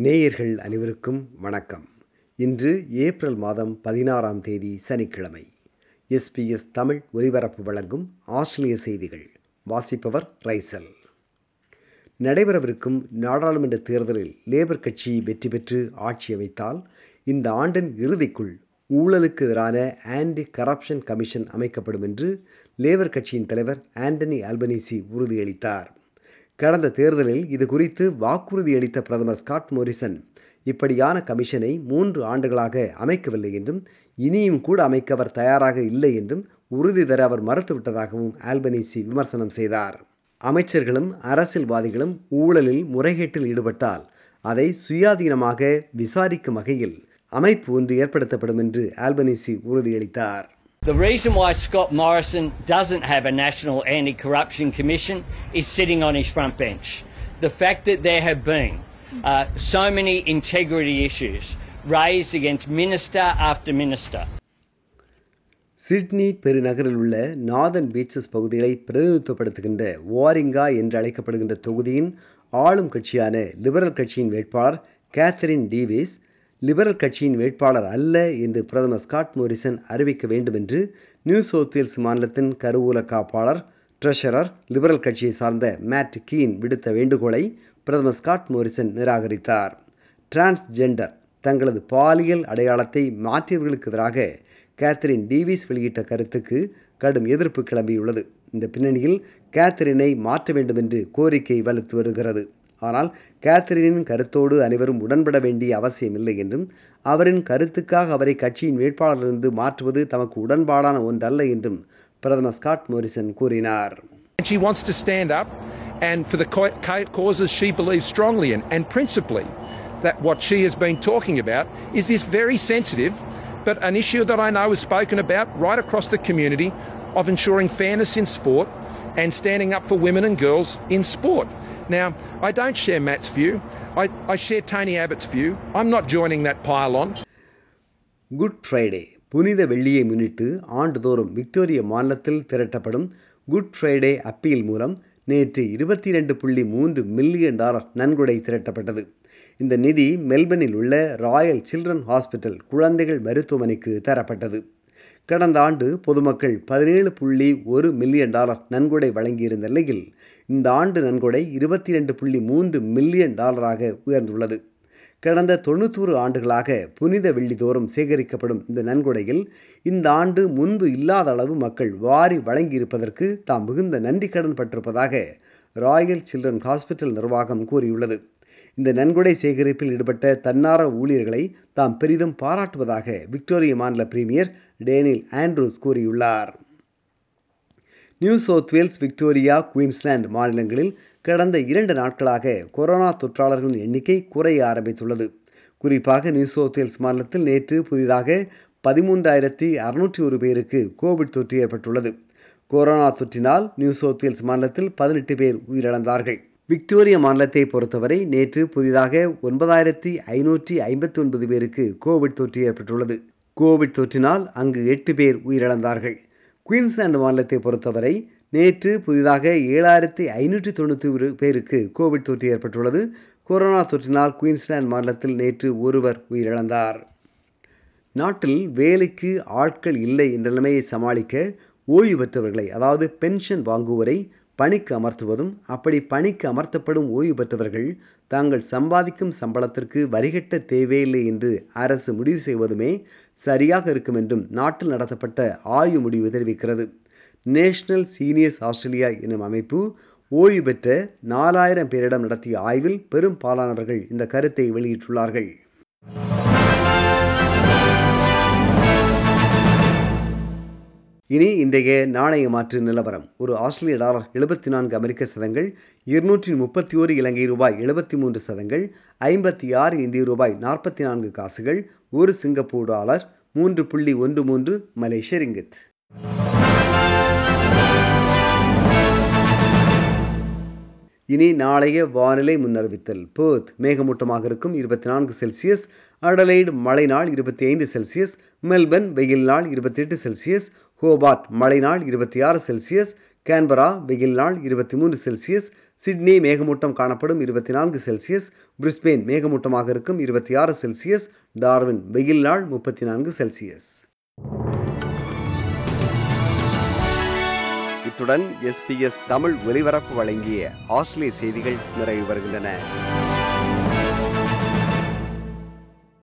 நேயர்கள் அனைவருக்கும் வணக்கம் இன்று ஏப்ரல் மாதம் பதினாறாம் தேதி சனிக்கிழமை எஸ்பிஎஸ் தமிழ் ஒலிபரப்பு வழங்கும் ஆஸ்திரேலிய செய்திகள் வாசிப்பவர் ரைசல் நடைபெறவிருக்கும் நாடாளுமன்ற தேர்தலில் லேபர் கட்சி வெற்றி பெற்று ஆட்சி அமைத்தால் இந்த ஆண்டின் இறுதிக்குள் ஊழலுக்கு எதிரான ஆன்டி கரப்ஷன் கமிஷன் அமைக்கப்படும் என்று லேபர் கட்சியின் தலைவர் ஆண்டனி அல்பனீசி உறுதியளித்தார் கடந்த தேர்தலில் இது குறித்து வாக்குறுதி அளித்த பிரதமர் ஸ்காட் மோரிசன் இப்படியான கமிஷனை மூன்று ஆண்டுகளாக அமைக்கவில்லை என்றும் இனியும் கூட அமைக்க அவர் தயாராக இல்லை என்றும் உறுதி தர அவர் மறுத்துவிட்டதாகவும் ஆல்பனீசி விமர்சனம் செய்தார் அமைச்சர்களும் அரசியல்வாதிகளும் ஊழலில் முறைகேட்டில் ஈடுபட்டால் அதை சுயாதீனமாக விசாரிக்கும் வகையில் அமைப்பு ஒன்று ஏற்படுத்தப்படும் என்று ஆல்பனீசி உறுதியளித்தார் The reason why Scott Morrison doesn't have a national anti corruption commission is sitting on his front bench. The fact that there have been uh, so many integrity issues raised against minister after minister. Sydney பெருநகரில் உள்ள northern beaches பகுதிகளை பிரதிநிதித்துவப்படுத்துகின்ற வாரிங்கா என்று அழைக்கப்படுகின்ற தொகுதியின் ஆளும் கட்சியான liberal கட்சியின் வேட்பாளர் கேத்தரின் டீவிஸ் லிபரல் கட்சியின் வேட்பாளர் அல்ல என்று பிரதமர் ஸ்காட் மோரிசன் அறிவிக்க வேண்டும் என்று நியூ சவுத் வேல்ஸ் மாநிலத்தின் கருவூல காப்பாளர் ட்ரெஷரர் லிபரல் கட்சியை சார்ந்த மேட் கீன் விடுத்த வேண்டுகோளை பிரதமர் ஸ்காட் மோரிசன் நிராகரித்தார் டிரான்ஸ்ஜெண்டர் தங்களது பாலியல் அடையாளத்தை மாற்றியவர்களுக்கு எதிராக கேத்தரின் டீவிஸ் வெளியிட்ட கருத்துக்கு கடும் எதிர்ப்பு கிளம்பியுள்ளது இந்த பின்னணியில் கேத்தரினை மாற்ற வேண்டும் என்று கோரிக்கை வலுத்து வருகிறது ஆனால் கேத்தரினின் கருத்தோடு அனைவரும் உடன்பட வேண்டிய அவசியமில்லை என்றும் அவரின் கருத்துக்காக அவரை கட்சியின் வேட்பாளரிலிருந்து மாற்றுவது தமக்கு உடன்பாடான ஒன்றல்ல என்றும் பிரதமர் ஸ்காட் மோரிசன் கூறினார் And she wants to stand up and for the co- ca- causes she believes strongly in. And principally, that what she has been talking about is this very sensitive, but an issue that I know is spoken about right across the community of ensuring fairness in sport and standing up for women and girls in sport. Now, I don't share Matt's view. I, I share Tony Abbott's view. I'm not joining that pile-on. Good Friday புனித வெள்ளியை முன்னிட்டு ஆண்டுதோறும் Victoria மாநிலத்தில் திரட்டப்படும் good Friday appeal மூலம் நேற்று இருபத்தி ரெண்டு புள்ளி மூன்று மில்லியன் டாலர் நன்கொடை திரட்டப்பட்டது இந்த நிதி மெல்பர்னில் உள்ள ராயல் சில்ட்ரன் ஹாஸ்பிட்டல் குழந்தைகள் மருத்துவமனைக்கு தரப்பட்டது கடந்த ஆண்டு பொதுமக்கள் பதினேழு புள்ளி ஒரு மில்லியன் டாலர் நன்கொடை வழங்கியிருந்த நிலையில் இந்த ஆண்டு நன்கொடை இருபத்தி ரெண்டு புள்ளி மூன்று மில்லியன் டாலராக உயர்ந்துள்ளது கடந்த தொண்ணூத்தோரு ஆண்டுகளாக புனித வெள்ளி தோறும் சேகரிக்கப்படும் இந்த நன்கொடையில் இந்த ஆண்டு முன்பு இல்லாத அளவு மக்கள் வாரி வழங்கியிருப்பதற்கு தாம் மிகுந்த நன்றி கடன் பட்டிருப்பதாக ராயல் சில்ட்ரன் ஹாஸ்பிட்டல் நிர்வாகம் கூறியுள்ளது இந்த நன்கொடை சேகரிப்பில் ஈடுபட்ட தன்னார ஊழியர்களை தாம் பெரிதும் பாராட்டுவதாக விக்டோரிய மாநில பிரீமியர் டேனில் ஆண்ட்ரூஸ் கூறியுள்ளார் New South Wales Victoria Queensland மாநிலங்களில் கடந்த இரண்டு நாட்களாக கொரோனா தொற்றாளர்களின் எண்ணிக்கை குறைய ஆரம்பித்துள்ளது குறிப்பாக நியூ சவுத் வேல்ஸ் மாநிலத்தில் நேற்று புதிதாக பதிமூன்றாயிரத்தி அறுநூற்றி ஒரு பேருக்கு கோவிட் தொற்று ஏற்பட்டுள்ளது கொரோனா தொற்றினால் நியூ சவுத் வேல்ஸ் மாநிலத்தில் பதினெட்டு பேர் உயிரிழந்தார்கள் விக்டோரியா மாநிலத்தை பொறுத்தவரை நேற்று புதிதாக ஒன்பதாயிரத்தி ஐநூற்றி ஐம்பத்தி ஒன்பது பேருக்கு கோவிட் தொற்று ஏற்பட்டுள்ளது கோவிட் தொற்றினால் அங்கு எட்டு பேர் உயிரிழந்தார்கள் குயின்ஸ்லாந்து மாநிலத்தை பொறுத்தவரை நேற்று புதிதாக ஏழாயிரத்தி ஐநூற்றி தொண்ணூற்றி ஒரு பேருக்கு கோவிட் தொற்று ஏற்பட்டுள்ளது கொரோனா தொற்றினால் குயின்ஸ்லாந்து மாநிலத்தில் நேற்று ஒருவர் உயிரிழந்தார் நாட்டில் வேலைக்கு ஆட்கள் இல்லை என்ற நிலைமையை சமாளிக்க ஓய்வு பெற்றவர்களை அதாவது பென்ஷன் வாங்குவோரை பணிக்கு அமர்த்துவதும் அப்படி பணிக்கு அமர்த்தப்படும் ஓய்வு பெற்றவர்கள் தாங்கள் சம்பாதிக்கும் சம்பளத்திற்கு வரிகட்ட தேவையில்லை என்று அரசு முடிவு செய்வதுமே சரியாக இருக்கும் என்றும் நாட்டில் நடத்தப்பட்ட ஆய்வு முடிவு தெரிவிக்கிறது நேஷனல் சீனியர்ஸ் ஆஸ்திரேலியா எனும் அமைப்பு ஓய்வு பெற்ற நாலாயிரம் பேரிடம் நடத்திய ஆய்வில் பெரும்பாலானவர்கள் இந்த கருத்தை வெளியிட்டுள்ளார்கள் இனி இன்றைய நாணய மாற்று நிலவரம் ஒரு ஆஸ்திரேலிய டாலர் எழுபத்தி நான்கு அமெரிக்க சதங்கள் இருநூற்றி முப்பத்தி ஓரு இலங்கை ரூபாய் எழுபத்தி மூன்று சதங்கள் ஐம்பத்தி ஆறு இந்திய ரூபாய் நாற்பத்தி நான்கு காசுகள் ஒரு சிங்கப்பூர் டாலர் மூன்று புள்ளி ஒன்று மூன்று மலேசிய ரிங்கித் இனி நாளைய வானிலை முன்னறிவித்தல் பேர்த் மேகமூட்டமாக இருக்கும் இருபத்தி நான்கு செல்சியஸ் அடலைடு மழை நாள் இருபத்தி ஐந்து செல்சியஸ் மெல்பர்ன் வெயில் நாள் இருபத்தி எட்டு செல்சியஸ் ஹோபார்ட் மழை நாள் இருபத்தி ஆறு செல்சியஸ் கேன்பரா வெயில் நாள் இருபத்தி மூன்று செல்சியஸ் சிட்னி மேகமூட்டம் காணப்படும் இருபத்தி நான்கு செல்சியஸ் பிரிஸ்பெயின் மேகமூட்டமாக இருக்கும் இருபத்தி ஆறு செல்சியஸ் டார்வின் வெயில் நாள் முப்பத்தி நான்கு செல்சியஸ் இத்துடன் எஸ்பிஎஸ் தமிழ் ஒலிபரப்பு வழங்கிய ஆஸ்திரேலிய செய்திகள் நிறைவு வருகின்றன